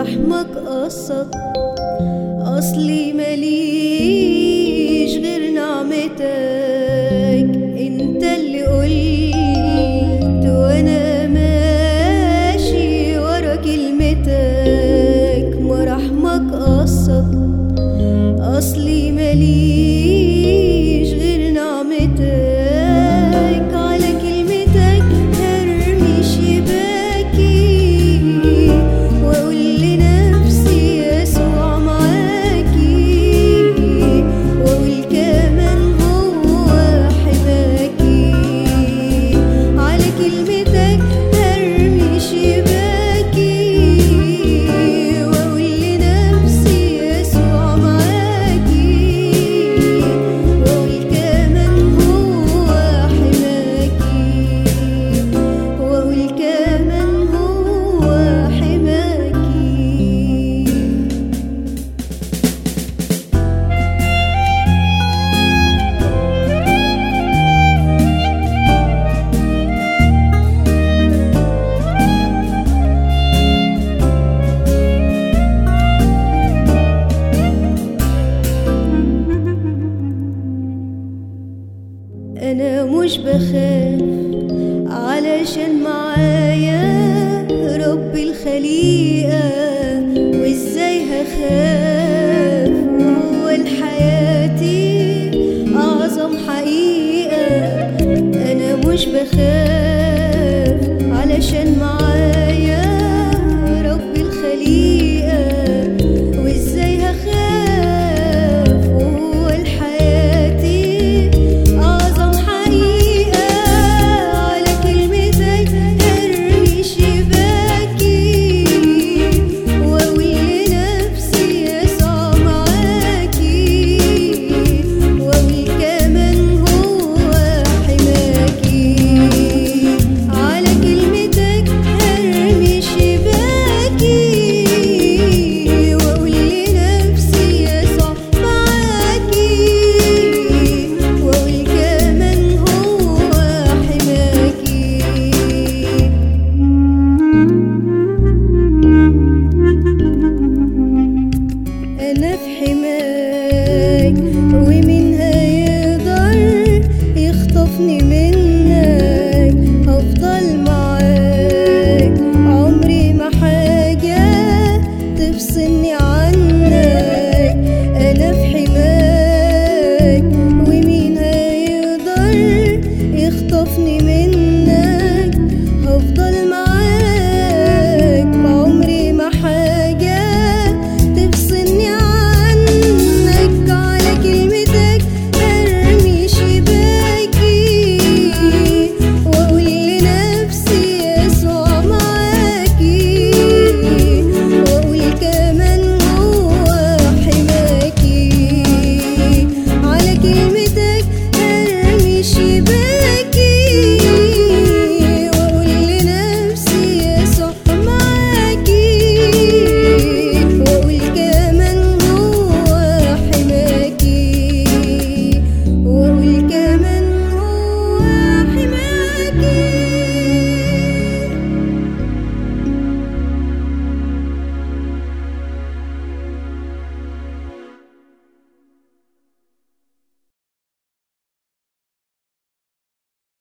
مراحمك قصد أصلي ماليش غير نعمتك انت اللي قلت وانا ماشي ورا كلمتك مراحمك قصد أصلي ماليش غير نعمتك على كلمتك هرمي شباكي وأقول لنفسي يسوع معاكي وأقول كمان هو حماكي على كلمتك هرمي شباكي وأقول لنفسي يسوع معاكي وأقول كمان هو حماكي وأقول كمان هو حماكي انا مش بخاف علشان معايا رب الخليقة وازاي هخاف هو لحياتي اعظم حقيقة انا مش بخاف